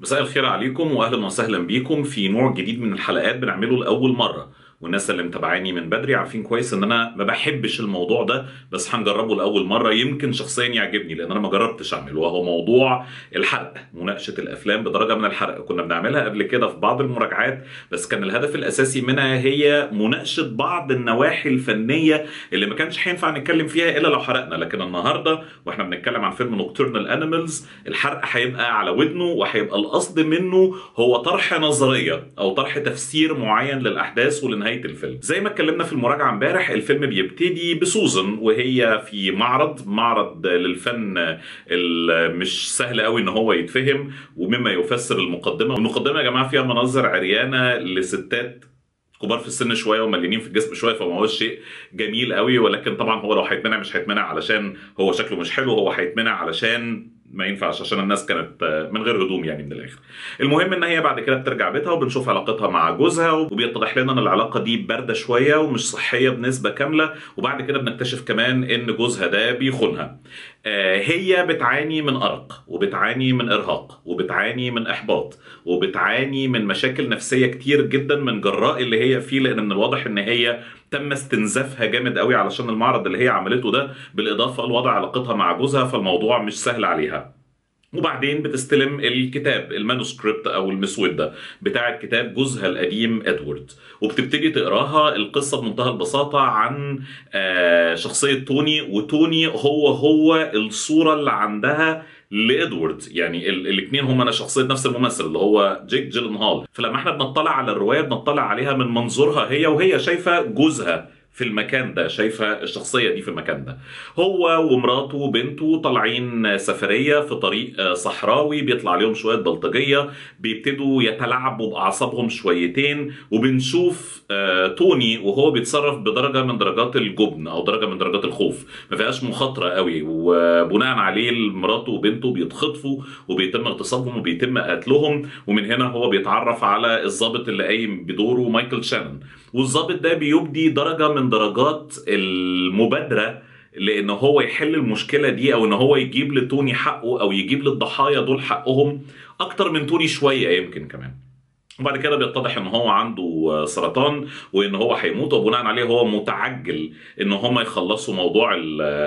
مساء الخير عليكم واهلا وسهلا بيكم في نوع جديد من الحلقات بنعمله لاول مره والناس اللي متابعاني من بدري عارفين كويس ان انا ما بحبش الموضوع ده بس هنجربه لاول مره يمكن شخصيا يعجبني لان انا ما جربتش اعمله وهو موضوع الحرق مناقشه الافلام بدرجه من الحرق كنا بنعملها قبل كده في بعض المراجعات بس كان الهدف الاساسي منها هي مناقشه بعض النواحي الفنيه اللي ما كانش هينفع نتكلم فيها الا لو حرقنا لكن النهارده واحنا بنتكلم عن فيلم نوكتورنال انيمالز الحرق هيبقى على ودنه وهيبقى القصد منه هو طرح نظريه او طرح تفسير معين للاحداث ولنهايه الفيلم زي ما اتكلمنا في المراجعه امبارح الفيلم بيبتدي بسوزن وهي في معرض معرض للفن اللي مش سهل قوي ان هو يتفهم ومما يفسر المقدمه والمقدمه يا جماعه فيها مناظر عريانه لستات كبار في السن شويه ومليانين في الجسم شويه فما هوش شيء جميل قوي ولكن طبعا هو لو هيتمنع مش هيتمنع علشان هو شكله مش حلو هو هيتمنع علشان ما ينفعش عشان الناس كانت من غير هدوم يعني من الاخر. المهم ان هي بعد كده بترجع بيتها وبنشوف علاقتها مع جوزها وبيتضح لنا ان العلاقه دي بارده شويه ومش صحيه بنسبه كامله وبعد كده بنكتشف كمان ان جوزها ده بيخونها. آه هي بتعاني من ارق وبتعاني من ارهاق وبتعاني من احباط وبتعاني من مشاكل نفسيه كتير جدا من جراء اللي هي فيه لان من الواضح ان هي تم استنزافها جامد قوي علشان المعرض اللي هي عملته ده بالاضافه لوضع علاقتها مع جوزها فالموضوع مش سهل عليها وبعدين بتستلم الكتاب المانوسكريبت او المسوده بتاع كتاب جوزها القديم ادوارد وبتبتدي تقراها القصه بمنتهى البساطه عن شخصيه توني وتوني هو هو الصوره اللي عندها لادوارد يعني الاثنين هم انا شخصيه نفس الممثل اللي هو جيك جيلنهال فلما احنا بنطلع على الروايه بنطلع عليها من منظورها هي وهي شايفه جوزها في المكان ده شايفه الشخصيه دي في المكان ده هو ومراته وبنته طالعين سفريه في طريق صحراوي بيطلع عليهم شويه بلطجيه بيبتدوا يتلاعبوا باعصابهم شويتين وبنشوف توني وهو بيتصرف بدرجه من درجات الجبن او درجه من درجات الخوف ما فيهاش مخاطره قوي وبناء عليه مراته وبنته بيتخطفوا وبيتم اغتصابهم وبيتم قتلهم ومن هنا هو بيتعرف على الضابط اللي قايم بدوره مايكل شانون والضابط ده بيبدي درجه من درجات المبادره لان هو يحل المشكله دي او ان هو يجيب لتوني حقه او يجيب للضحايا دول حقهم اكتر من توني شويه يمكن كمان وبعد كده بيتضح ان هو عنده سرطان وان هو هيموت وبناء عليه هو متعجل ان هم يخلصوا موضوع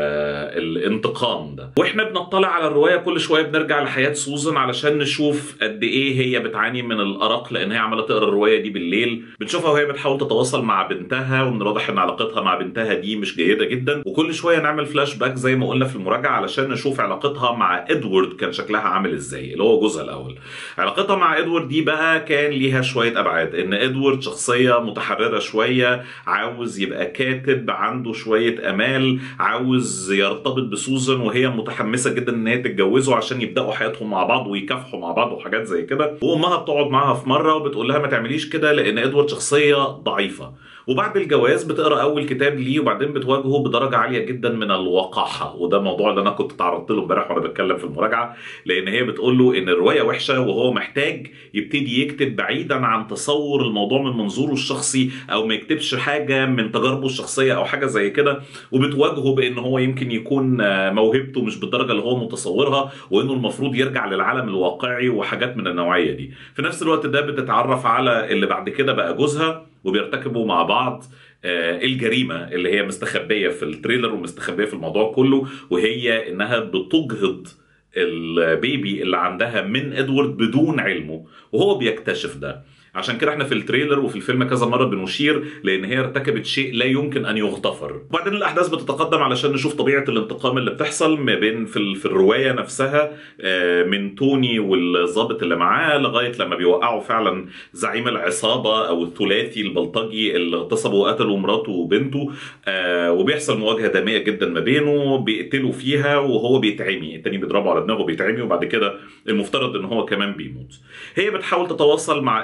الانتقام ده واحنا بنطلع على الروايه كل شويه بنرجع لحياه سوزن علشان نشوف قد ايه هي بتعاني من الارق لان هي عماله تقرا الروايه دي بالليل بنشوفها وهي بتحاول تتواصل مع بنتها ومن الواضح ان علاقتها مع بنتها دي مش جيده جدا وكل شويه نعمل فلاش باك زي ما قلنا في المراجعه علشان نشوف علاقتها مع ادوارد كان شكلها عامل ازاي اللي هو جوزها الاول علاقتها مع ادوارد دي بقى كان ليها شويه ابعاد ان ادوارد شخصيه متحرره شويه عاوز يبقى كاتب عنده شويه امال عاوز يرتبط بسوزن وهي متحمسه جدا ان هي تتجوزه عشان يبداوا حياتهم مع بعض ويكافحوا مع بعض وحاجات زي كده وامها بتقعد معاها في مره وبتقول لها ما تعمليش كده لان ادوارد شخصيه ضعيفه وبعد الجواز بتقرا اول كتاب ليه وبعدين بتواجهه بدرجه عاليه جدا من الوقاحه وده الموضوع اللي انا كنت تعرضت له امبارح وانا بتكلم في المراجعه لان هي بتقول له ان الروايه وحشه وهو محتاج يبتدي يكتب بعيدا عن تصور الموضوع من منظوره الشخصي او ما يكتبش حاجه من تجاربه الشخصيه او حاجه زي كده وبتواجهه بان هو يمكن يكون موهبته مش بالدرجه اللي هو متصورها وانه المفروض يرجع للعالم الواقعي وحاجات من النوعيه دي في نفس الوقت ده بتتعرف على اللي بعد كده بقى جوزها وبيرتكبوا مع بعض الجريمه اللي هي مستخبيه في التريلر ومستخبيه في الموضوع كله وهي انها بتجهض البيبي اللي عندها من ادوارد بدون علمه وهو بيكتشف ده عشان كده احنا في التريلر وفي الفيلم كذا مره بنشير لان هي ارتكبت شيء لا يمكن ان يغتفر وبعدين الاحداث بتتقدم علشان نشوف طبيعه الانتقام اللي بتحصل ما بين في, في الروايه نفسها من توني والظابط اللي معاه لغايه لما بيوقعوا فعلا زعيم العصابه او الثلاثي البلطجي اللي اغتصبوا وقتلوا مراته وبنته وبيحصل مواجهه داميه جدا ما بينه بيقتلوا فيها وهو بيتعمي التاني بيضربه على دماغه بيتعمي وبعد كده المفترض ان هو كمان بيموت هي بتحاول تتواصل مع ادوارد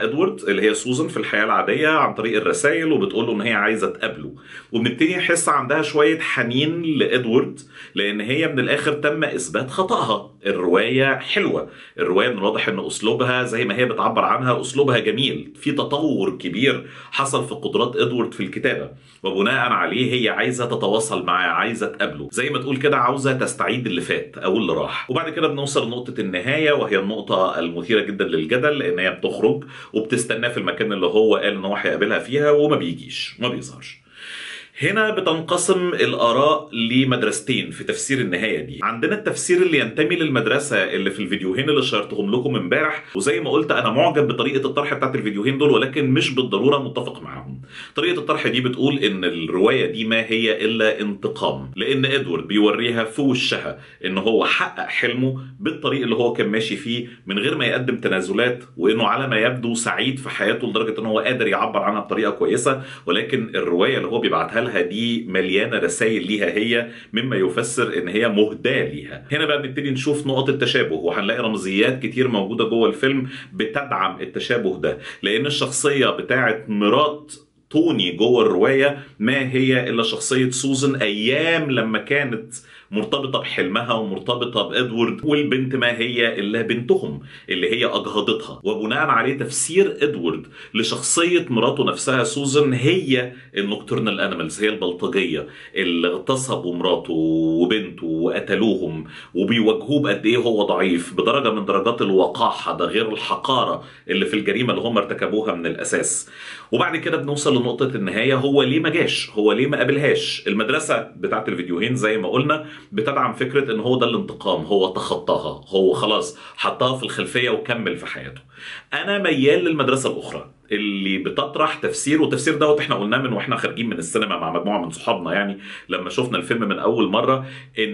اللي هي سوزن في الحياه العاديه عن طريق الرسائل وبتقول له ان هي عايزه تقابله وبنبتدي نحس عندها شويه حنين لادوارد لان هي من الاخر تم اثبات خطاها الروايه حلوه الروايه من الواضح ان اسلوبها زي ما هي بتعبر عنها اسلوبها جميل في تطور كبير حصل في قدرات ادوارد في الكتابه وبناء عليه هي عايزه تتواصل معاه عايزه تقابله زي ما تقول كده عاوزه تستعيد اللي فات او اللي راح وبعد كده بنوصل لنقطه النهايه وهي النقطه المثيره جدا للجدل لان هي بتخرج وبتستناه في المكان اللي هو قال ان هو هيقابلها فيها وما بيجيش ما بيظهرش هنا بتنقسم الآراء لمدرستين في تفسير النهاية دي عندنا التفسير اللي ينتمي للمدرسة اللي في الفيديوهين اللي شيرتهم لكم امبارح وزي ما قلت أنا معجب بطريقة الطرح بتاعت الفيديوهين دول ولكن مش بالضرورة متفق معاهم طريقة الطرح دي بتقول إن الرواية دي ما هي إلا انتقام لأن إدوارد بيوريها في وشها إن هو حقق حلمه بالطريق اللي هو كان ماشي فيه من غير ما يقدم تنازلات وإنه على ما يبدو سعيد في حياته لدرجة إن هو قادر يعبر عنها بطريقة كويسة ولكن الرواية اللي هو بيبعتها لها دي مليانه رسائل ليها هي مما يفسر ان هي مهداه ليها هنا بقى بنبتدي نشوف نقط التشابه وهنلاقي رمزيات كتير موجوده جوه الفيلم بتدعم التشابه ده لان الشخصيه بتاعت مرات توني جوه الروايه ما هي الا شخصيه سوزن ايام لما كانت مرتبطه بحلمها ومرتبطه بادوارد والبنت ما هي الا بنتهم اللي هي اجهضتها وبناء عليه تفسير ادوارد لشخصيه مراته نفسها سوزن هي النوكتورنال انيمالز هي البلطجيه اللي اغتصبوا مراته وبنته وقتلوهم وبيواجهوه بقد ايه هو ضعيف بدرجه من درجات الوقاحه ده غير الحقاره اللي في الجريمه اللي هم ارتكبوها من الاساس وبعد كده بنوصل لنقطه النهايه هو ليه ما جاش هو ليه ما قابلهاش المدرسه بتاعت الفيديوهين زي ما قلنا بتدعم فكره ان هو ده الانتقام هو تخطاها هو خلاص حطها في الخلفيه وكمل في حياته انا ميال للمدرسه الاخرى اللي بتطرح تفسير والتفسير دوت احنا قلناه من واحنا خارجين من السينما مع مجموعه من صحابنا يعني لما شفنا الفيلم من اول مره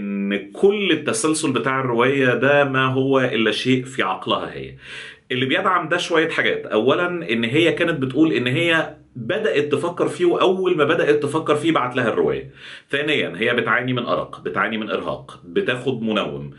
ان كل التسلسل بتاع الروايه ده ما هو الا شيء في عقلها هي اللي بيدعم ده شويه حاجات اولا ان هي كانت بتقول ان هي بدات تفكر فيه واول ما بدات تفكر فيه بعت لها الروايه ثانيا هي بتعاني من ارق بتعاني من ارهاق بتاخد منوم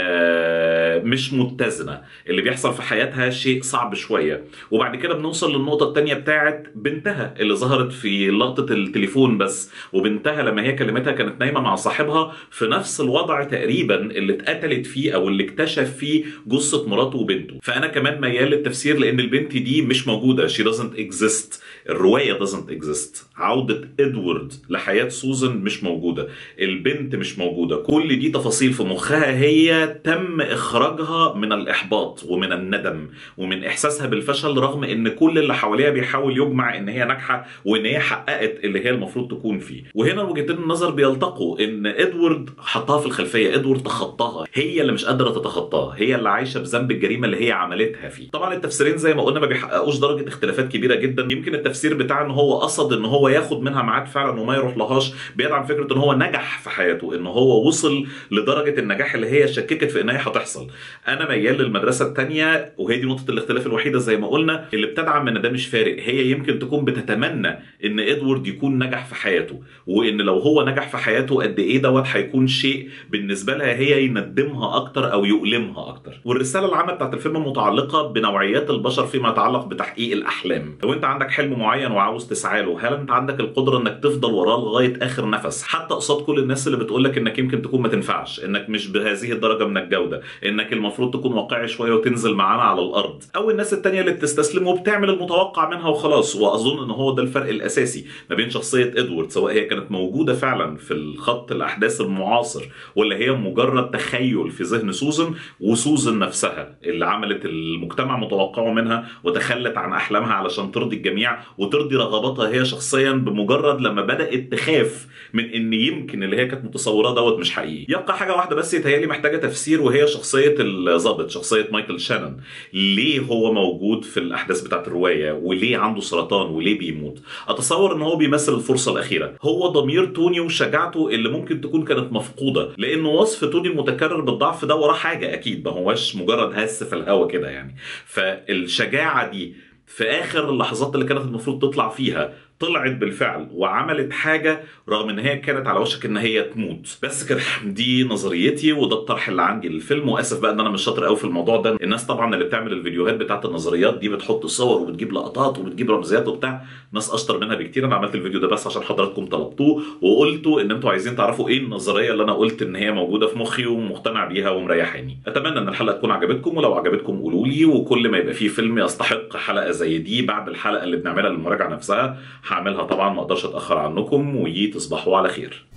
آه مش متزنه اللي بيحصل في حياتها شيء صعب شويه وبعد كده بنوصل للنقطه الثانيه بتاعت بنتها اللي ظهرت في لقطه التليفون بس وبنتها لما هي كلمتها كانت نايمه مع صاحبها في نفس الوضع تقريبا اللي اتقتلت فيه او اللي اكتشف فيه جثه مراته وبنته فانا كمان ميال للتفسير لان البنت دي مش موجوده she doesn't exist الروايه doesn't exist عوده ادوارد لحياه سوزن مش موجوده البنت مش موجوده كل دي تفاصيل في مخها هي تم اخراجها من الاحباط ومن الندم ومن احساسها بالفشل رغم ان كل اللي حواليها بيحاول يجمع ان هي ناجحه وان هي حققت اللي هي المفروض تكون فيه وهنا وجهتين النظر بيلتقوا ان ادوارد حطها في الخلفيه ادوارد تخطاها هي اللي مش قادره تتخطاها هي اللي عايشه بذنب الجريمه اللي هي عملتها فيه طبعا التفسيرين زي ما قلنا ما بيحققوش درجه اختلافات كبيره جدا يمكن التفسير بتاع ان هو قصد ان هو ياخد منها ميعاد فعلا وما يروح لهاش بيدعم فكره ان هو نجح في حياته ان هو وصل لدرجه النجاح اللي هي شككت في ان هي هتحصل انا ميال للمدرسه الثانيه وهي دي نقطه الاختلاف الوحيده زي ما قلنا اللي بتدعم ان ده مش فارق هي يمكن تكون بتتمنى ان ادوارد يكون نجح في حياته وان لو هو نجح في حياته قد ايه دوت هيكون شيء بالنسبه لها هي يندمها اكتر او يؤلمها اكتر والرساله العامه بتاعت الفيلم متعلقه بنوعيات البشر فيما يتعلق بتحقيق الاحلام لو انت عندك حلم معين وعاوز تسعى له هل انت عندك القدره انك تفضل وراه لغايه اخر نفس حتى قصاد كل الناس اللي بتقول لك انك يمكن تكون ما تنفعش انك مش بهذه الدرجه من الجوده انك المفروض تكون واقعي شويه وتنزل معانا على الارض او الناس التانية اللي بتستسلم وبتعمل المتوقع منها وخلاص واظن ان هو ده الفرق الاساسي ما بين شخصيه ادوارد سواء هي كانت موجوده فعلا في الخط الاحداث المعاصر ولا هي مجرد تخيل في ذهن سوزن وسوزن نفسها اللي عملت المجتمع متوقعه منها وتخلت عن احلامها علشان ترضي الجميع وترضي رغباتها هي شخصيا بمجرد لما بدات تخاف من ان يمكن اللي هي كانت متصوراه دوت مش حقيقي يبقى حاجه واحده بس يتهيألي محتاجه تفسير وهي شخصيه الضابط شخصيه مايكل شانون ليه هو موجود في الاحداث بتاعت الروايه وليه عنده سرطان وليه بيموت اتصور ان هو بيمثل الفرصه الاخيره هو ضمير توني وشجاعته اللي ممكن تكون كانت مفقوده لان وصف توني المتكرر بالضعف ده وراه حاجه اكيد ما هوش مجرد هس في الهوا كده يعني فالشجاعه دي في اخر اللحظات اللي كانت المفروض تطلع فيها طلعت بالفعل وعملت حاجه رغم ان هي كانت على وشك ان هي تموت بس كده دي نظريتي وده الطرح اللي عندي للفيلم واسف بقى ان انا مش شاطر قوي في الموضوع ده الناس طبعا اللي بتعمل الفيديوهات بتاعت النظريات دي بتحط صور وبتجيب لقطات وبتجيب رمزيات وبتاع ناس اشطر منها بكتير انا عملت الفيديو ده بس عشان حضراتكم طلبتوه وقلتوا ان انتوا عايزين تعرفوا ايه النظريه اللي انا قلت ان هي موجوده في مخي ومقتنع بيها ومريحاني اتمنى ان الحلقه تكون عجبتكم ولو عجبتكم قولوا لي وكل ما يبقى فيه فيلم يستحق حلقه زي دي بعد الحلقه اللي بنعملها للمراجعه نفسها هعملها طبعا ما اقدرش اتاخر عنكم وتصبحوا على خير